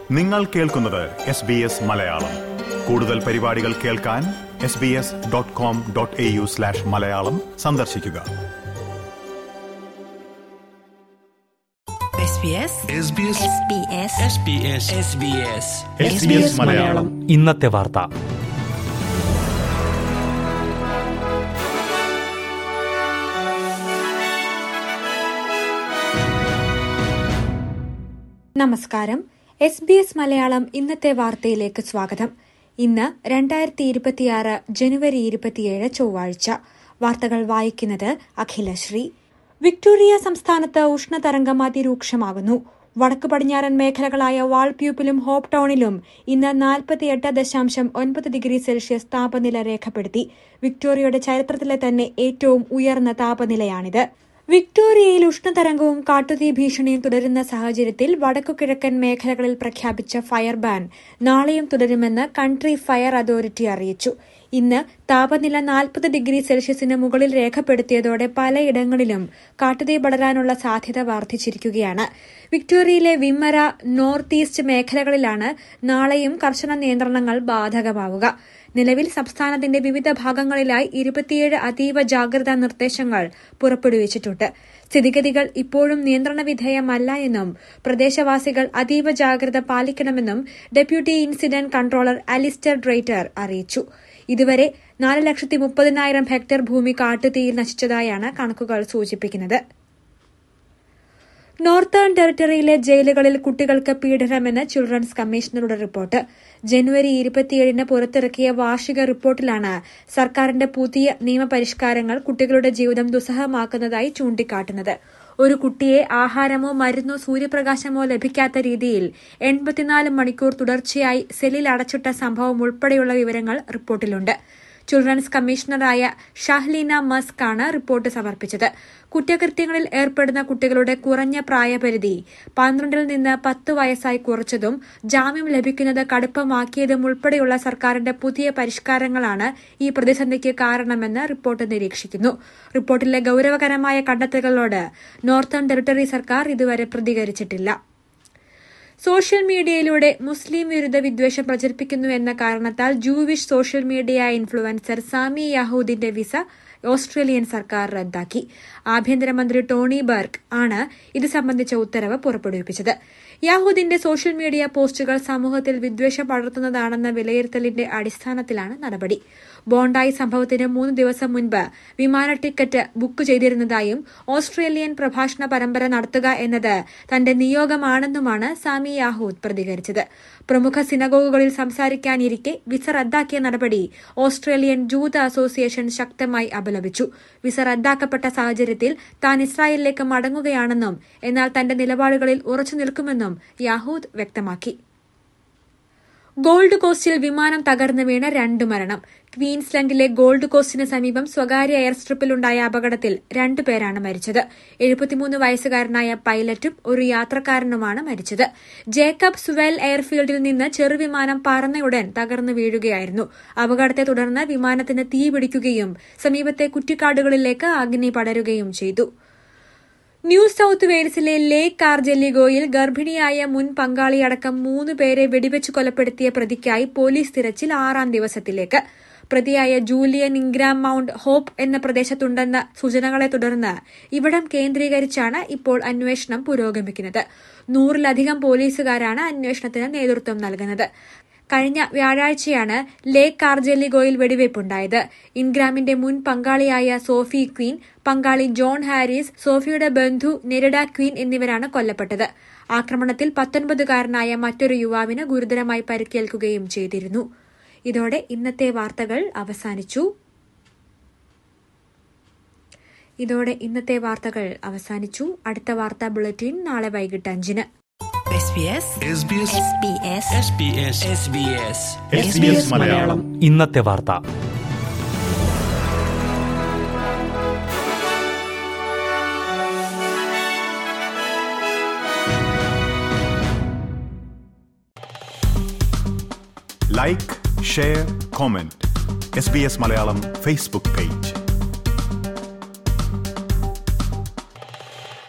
നിങ്ങൾ കേൾക്കുന്നത് S B S Malayalam കൂടുതൽ പരിപാടികൾ കേൾക്കാൻ S B S dot com dot A U slash Malayalam സന്ദർശിക്കുക SBS SBS SBS SBS SBS SBS Malayalam ഇന്നത്തെ വാർത്ത നമസ്കാരം എസ് ബി എസ് മലയാളം ഇന്നത്തെ വാർത്തയിലേക്ക് സ്വാഗതം ഇന്ന് രണ്ടായിരത്തി ഇരുപത്തിയാറ് ജനുവരി ഇരുപത്തിയേഴ് ചൊവ്വാഴ്ച വാർത്തകൾ വായിക്കുന്നത് അഖിലശ്രീ വിക്ടോറിയ സംസ്ഥാനത്ത് ഉഷ്ണതരംഗം അതിരൂക്ഷമാകുന്നു വടക്കു പടിഞ്ഞാറൻ മേഖലകളായ വാൾപ്യൂപ്പിലും ഹോപ്പ് ടൌണിലും ഇന്ന് നാൽപ്പത്തിയെട്ട് ദശാംശം ഒൻപത് ഡിഗ്രി സെൽഷ്യസ് താപനില രേഖപ്പെടുത്തി വിക്ടോറിയയുടെ ചരിത്രത്തിലെ തന്നെ ഏറ്റവും ഉയർന്ന താപനിലയാണിത് വിക്ടോറിയയിൽ ഉഷ്ണതരംഗവും കാട്ടുതീ ഭീഷണിയും തുടരുന്ന സാഹചര്യത്തിൽ വടക്കുകിഴക്കൻ മേഖലകളിൽ പ്രഖ്യാപിച്ച ഫയർ ബാൻ നാളെയും തുടരുമെന്ന് കൺട്രി ഫയർ അതോറിറ്റി അറിയിച്ചു ഇന്ന് താപനില നാൽപ്പത് ഡിഗ്രി സെൽഷ്യസിന് മുകളിൽ രേഖപ്പെടുത്തിയതോടെ പലയിടങ്ങളിലും കാട്ടുതീ പടരാനുള്ള സാധ്യത വർദ്ധിച്ചിരിക്കുകയാണ് വിക്ടോറിയയിലെ വിമര നോർത്ത് ഈസ്റ്റ് മേഖലകളിലാണ് നാളെയും കർശന നിയന്ത്രണങ്ങൾ ബാധകമാവുക നിലവിൽ സംസ്ഥാനത്തിന്റെ വിവിധ ഭാഗങ്ങളിലായി ഇരുപത്തിയേഴ് അതീവ ജാഗ്രതാ നിർദ്ദേശങ്ങൾ പുറപ്പെടുവിച്ചിട്ടുണ്ട് സ്ഥിതിഗതികൾ ഇപ്പോഴും നിയന്ത്രണ വിധേയമല്ല എന്നും പ്രദേശവാസികൾ അതീവ ജാഗ്രത പാലിക്കണമെന്നും deputy incident controller Alistair Dryter അറിയിച്ചു ഇതുവരെ നാല് ലക്ഷത്തി മുപ്പതിനായിരം ഹെക്ടർ ഭൂമി കാട്ടുതീയിൽ നശിച്ചതായാണ് കണക്കുകൾ സൂചിപ്പിക്കുന്നത് നോർത്തേൺ ടെറിട്ടറിയിലെ ജയിലുകളിൽ കുട്ടികൾക്ക് പീഡനമെന്ന് ചിൽഡ്രൻസ് കമ്മീഷണറുടെ റിപ്പോർട്ട് ജനുവരി ഇരുപത്തിയേഴിന് പുറത്തിറക്കിയ വാർഷിക റിപ്പോർട്ടിലാണ് സർക്കാരിന്റെ പുതിയ നിയമപരിഷ്കാരങ്ങൾ കുട്ടികളുടെ ജീവിതം ദുസ്സഹമാക്കുന്നതായി ചൂണ്ടിക്കാട്ടുന്നത് ഒരു കുട്ടിയെ ആഹാരമോ മരുന്നോ സൂര്യപ്രകാശമോ ലഭിക്കാത്ത രീതിയിൽ എൺപത്തിനാല് മണിക്കൂർ തുടർച്ചയായി സെല്ലിൽ അടച്ചിട്ട സംഭവം ഉൾപ്പെടെയുള്ള വിവരങ്ങൾ റിപ്പോർട്ടിലുണ്ട് ചിൽഡ്രൻസ് കമ്മീഷണറായ ഷഹ്ലീന മസ്ക് ആണ് റിപ്പോർട്ട് സമർപ്പിച്ചത് കുറ്റകൃത്യങ്ങളിൽ ഏർപ്പെടുന്ന കുട്ടികളുടെ കുറഞ്ഞ പ്രായപരിധി പന്ത്രണ്ടിൽ നിന്ന് പത്ത് വയസ്സായി കുറച്ചതും ജാമ്യം ലഭിക്കുന്നത് കടുപ്പമാക്കിയതും ഉൾപ്പെടെയുള്ള സർക്കാരിന്റെ പുതിയ പരിഷ്കാരങ്ങളാണ് ഈ പ്രതിസന്ധിക്ക് കാരണമെന്ന് റിപ്പോർട്ട് നിരീക്ഷിക്കുന്നു റിപ്പോർട്ടിലെ ഗൌരവകരമായ കണ്ടെത്തലുകളോട് നോർത്തേൺ ടെറിട്ടറി സർക്കാർ ഇതുവരെ പ്രതികരിച്ചിട്ടില്ല സോഷ്യൽ മീഡിയയിലൂടെ മുസ്ലിം വിരുദ്ധ വിദ്വേഷം പ്രചരിപ്പിക്കുന്നു എന്ന കാരണത്താൽ Jewish social media influencer Sammy യാഹൂദിന്റെ വിസ ഓസ്ട്രേലിയൻ സർക്കാർ റദ്ദാക്കി ആഭ്യന്തരമന്ത്രി ടോണി ബർഗ് ആണ് ഇത് സംബന്ധിച്ച ഉത്തരവ് പുറപ്പെടുവിപ്പിച്ചത് യാഹൂദിന്റെ സോഷ്യൽ മീഡിയ പോസ്റ്റുകൾ സമൂഹത്തിൽ വിദ്വേഷം പടർത്തുന്നതാണെന്ന വിലയിരുത്തലിന്റെ അടിസ്ഥാനത്തിലാണ് നടപടി ബോണ്ടായി സംഭവത്തിന് മൂന്ന് ദിവസം മുൻപ് വിമാന ടിക്കറ്റ് ബുക്ക് ചെയ്തിരുന്നതായും ഓസ്ട്രേലിയൻ പ്രഭാഷണ പരമ്പര നടത്തുക എന്നത് തന്റെ നിയോഗമാണെന്നുമാണ് സാമി യാഹൂദ് പ്രതികരിച്ചത് പ്രമുഖ സിനഗോഗുകളിൽ സംസാരിക്കാനിരിക്കെ വിസ റദ്ദാക്കിയ നടപടി ഓസ്ട്രേലിയൻ ജൂത അസോസിയേഷൻ ശക്തമായി അപലപിച്ചു വിസ റദ്ദാക്കപ്പെട്ട സാഹചര്യത്തിൽ താൻ ഇസ്രായേലിലേക്ക് മടങ്ങുകയാണെന്നും എന്നാൽ തന്റെ നിലപാടുകളിൽ ഉറച്ചു നിൽക്കുമെന്നും യാഹൂദ് വ്യക്തമാക്കി ഗോൾഡ് കോസ്റ്റിൽ വിമാനം തകർന്നു വീണ് രണ്ട് മരണം ക്വീൻസ്ലൻഡിലെ ഗോൾഡ് കോസ്റ്റിന് സമീപം സ്വകാര്യ എയർ സ്ട്രിപ്പിലുണ്ടായ അപകടത്തിൽ രണ്ടുപേരാണ് മരിച്ചത് എഴുപത്തിമൂന്ന് വയസ്സുകാരനായ പൈലറ്റും ഒരു യാത്രക്കാരനുമാണ് മരിച്ചത് ജേക്കബ് സുവെൽ എയർഫീൽഡിൽ നിന്ന് ചെറുവിമാനം പറന്നയുടൻ തകർന്നു വീഴുകയായിരുന്നു അപകടത്തെ തുടർന്ന് വിമാനത്തിന് തീ പിടിക്കുകയും സമീപത്തെ കുറ്റിക്കാടുകളിലേക്ക് അഗ്നി പടരുകയും ചെയ്തു ന്യൂ സൌത്ത് വെയിൽസിലെ ലേക്ക് കാർജെല്ലിഗോയിൽ ഗർഭിണിയായ മുൻ പങ്കാളിയടക്കം മൂന്ന് പേരെ വെടിവെച്ച് കൊലപ്പെടുത്തിയ പ്രതിക്കായി പോലീസ് തിരച്ചിൽ ആറാം ദിവസത്തിലേക്ക് പ്രതിയായ ജൂലിയൻ ഇൻഗ്രാം മൌണ്ട് ഹോപ്പ് എന്ന പ്രദേശത്തുണ്ടെന്ന സൂചനകളെ തുടർന്ന് ഇവിടം കേന്ദ്രീകരിച്ചാണ് ഇപ്പോൾ അന്വേഷണം പുരോഗമിക്കുന്നത് നൂറിലധികം പോലീസുകാരാണ് അന്വേഷണത്തിന് നേതൃത്വം നൽകുന്നത് കഴിഞ്ഞ വ്യാഴാഴ്ചയാണ് ലേക്ക് കാർജെല്ലിഗോയിൽ വെടിവയ്പുണ്ടായത് ഇൻഗ്രാമിന്റെ മുൻ പങ്കാളിയായ സോഫി ക്വീൻ പങ്കാളി ജോൺ ഹാരിസ് സോഫിയുടെ ബന്ധു നെരിഡ ക്വീൻ എന്നിവരാണ് കൊല്ലപ്പെട്ടത് ആക്രമണത്തിൽ പത്തൊൻപതുകാരനായ മറ്റൊരു യുവാവിന് ഗുരുതരമായി പരിക്കേൽക്കുകയും ചെയ്തിരുന്നു ഇതോടെ ഇന്നത്തെ വാർത്തകൾ അവസാനിച്ചു ഇതോടെ ഇന്നത്തെ വാർത്തകൾ അവസാനിച്ചു അടുത്ത വാർത്താ ബുള്ളറ്റിൻ നാളെ വൈകിട്ട് അഞ്ചിന് SBS SBS SBS SBS SBS S B S Malayalam ഇന്നത്തെ വാർത്ത like share comment S B S Malayalam Facebook page